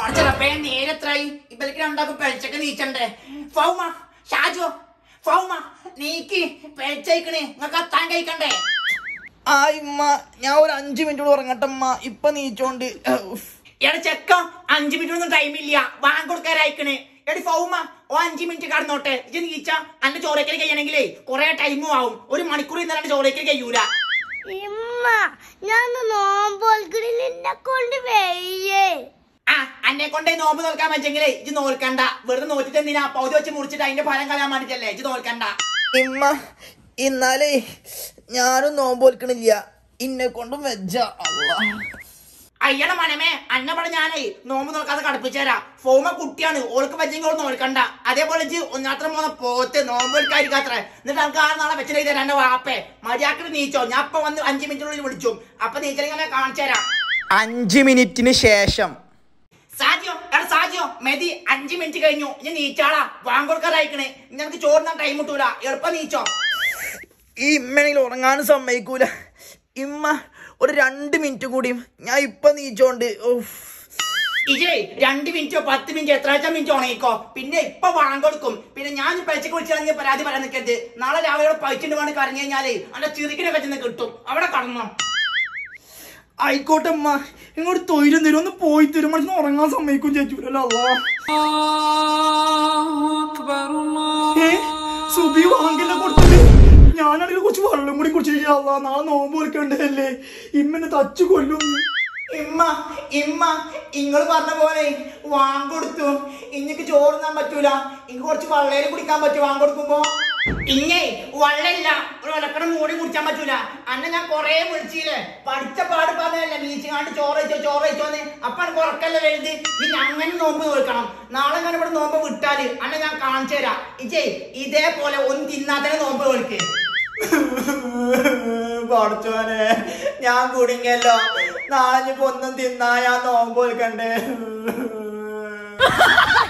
പഠിച്ചറപ്പേ നേരെത്രായി ഇവർക്ക് രണ്ടാക്കും പെഴച്ചൊക്കെ നീച്ചണ്ടേ ഫൗമ ഷാജു ഫൗമ നീക്ക് പെഴച്ചയക്കണേ നിങ്ങക്ക് അത്താൻ കഴിക്കണ്ടേ ആ ഇമ്മ ഞാൻ ഒരു അഞ്ചു മിനിറ്റ് ഉറങ്ങട്ടമ്മ ഇപ്പൊ നീച്ചോണ്ട് ഉഫ്. എടാ ചെക്ക അഞ്ചു മിനിറ്റ് ഒന്നും ടൈമില്ല വാങ്ങി കൊടുക്കാരായിക്കണ് എടി ഫൗമ ഓ അഞ്ചു മിനിറ്റ് കടന്നോട്ടെ ഇത് നീച്ച അന്റെ ചോറയ്ക്കൽ കഴിയണമെങ്കിലേ കുറെ ടൈമും ആവും ഒരു മണിക്കൂർ ഇന്നലെ ചോറയ്ക്കൽ കഴിയൂല ഇമ്മ ഞാൻ നോമ്പോൽക്കണിൽ എന്നെ കൊണ്ട് വെയ്യേ ആ അന്നെ കൊണ്ടേ നോമ്പ് നോക്കാൻ പറ്റെങ്കിലേ ഇത് നോൽക്കണ്ട വെറുതെ നോറ്റിട്ട് എന്തിനാ പൗതി വെച്ച് മുറിച്ചിട്ട് അതിന്റെ ഫലം കളയാൻ വേണ്ടിട്ടല്ലേ ഇത് നോൽക്കണ്ട ഇമ്മ ഇന്നാലേ ഞാനും നോമ്പോൽക്കണില്ല ഇന്നെ കൊണ്ടും വെജ അള്ളാ അയ്യട മനമേ അന്നെ ഇവിടെ ഞാനേ നോമ്പ് നോക്കാതെ കടുപ്പിച്ചേരാ ഫോമ കുട്ടിയാണ് ഓൾക്ക് പറ്റെങ്കിൽ ഓൾ നോൽക്കണ്ട അതേപോലെ ഇജ്ജ് ഒന്നാത്ര മൂന്ന് പോത്ത് നോമ്പ് എടുക്കാതിരിക്കാത്ര എന്നിട്ട് നമുക്ക് ആ നാളെ വെച്ചിട്ട് തരാം എന്റെ വാപ്പേ മര്യാദക്ക് നീച്ചോ ഞാൻ അപ്പൊ വന്ന് അഞ്ചു മിനിറ്റിനുള്ളിൽ വിളിച്ചു അപ്പൊ നീച്ചലിങ്ങനെ കാണിച്ചു തരാം അഞ്ച് മിനിറ്റിന് ശേഷം സാജിയോ എടാ സാജിയോ മെതി അഞ്ചു മിനിറ്റ് കഴിഞ്ഞു ഇനി നീച്ചാളാ വാങ്ങൊടുക്കാറായിക്കണേ ഞങ്ങൾക്ക് ചോറിനാൻ ടൈം കിട്ടൂല എളുപ്പം നീച്ചോ ഈ ഇമ്മണെങ്കിൽ ഉറങ്ങാനും സമ്മതിക്കൂല ഇമ്മ ഒരു രണ്ട് മിനിറ്റ് കൂടിയും ഞാൻ ഇപ്പൊ നീച്ചോണ്ട് ഉഫ്. ഇജേ രണ്ട് മിനിറ്റോ പത്ത് മിനിറ്റോ എത്ര മിനിറ്റ് ഉണങ്ങിക്കോ പിന്നെ ഇപ്പൊ വാങ്ങൊടുക്കും പിന്നെ ഞാൻ പൈസക്ക് വിളിച്ചാൽ പരാതി പറയാൻ നിൽക്കരുത് നാളെ രാവിലെ പൈച്ചിട്ട് വേണം കറങ്ങി കഴിഞ്ഞാലേ അന്റെ ചിറിക്കിനൊക്കെ ചെന്ന് കിട്ടും അവിടെ കടന്നോ ആയിക്കോട്ടെ അമ്മ ഇങ്ങോട്ട് തൊയിലും തരും ഒന്ന് പോയി തരും മനസ്സിന് ഉറങ്ങാൻ സമ്മതിക്കും ചേച്ചൂലല്ലോ ഏ സുബി വാങ്ങില്ല കൊടുത്തത് ഞാനാണെങ്കിൽ കുറച്ച് വെള്ളം കൂടി കുടിച്ചില്ല അല്ല നാളെ നോമ്പ് കൊടുക്കണ്ടല്ലേ ഇമ്മനെ തച്ചു കൊല്ലും ഇമ്മ ഇമ്മ ഇങ്ങള് പറഞ്ഞ പോലെ വാങ്ങൊടുത്തു ഇഞ്ഞിക്ക് ചോറുന്നാൻ പറ്റൂല ഇങ്ങ് കുറച്ച് വള്ളേല് കുടിക്കാൻ പറ്റും വാങ്ങൊടുക്കുമ്പോ ഇങ്ങേ വള്ളല്ല ഒരു ഒലക്കട മൂടി കുടിച്ചാൻ പറ്റൂല അന്നെ ഞാൻ കൊറേ വിളിച്ചില്ലേ പഠിച്ച പാട് പറഞ്ഞല്ലേ നീച്ചിങ്ങാണ്ട് ചോറ് വെച്ചോ ചോറ് വെച്ചോന്ന് അപ്പൊ എനിക്ക് ഉറക്കല്ല വലുത് ഇനി അങ്ങനെ നോമ്പ് നോക്കണം നാളെ ഞാൻ ഇവിടെ നോമ്പ് വിട്ടാല് അന്നെ ഞാൻ കാണിച്ചു തരാം ഇജേ ഇതേപോലെ ഒന്ന് തിന്നാത്തന്നെ നോമ്പ് വിളിക്ക് പഠിച്ചോനെ ഞാൻ കുടുങ്ങിയല്ലോ നാളെ ഇനിയിപ്പോ ഒന്നും തിന്നാ ഞാൻ നോമ്പ് കൊടുക്കണ്ടേ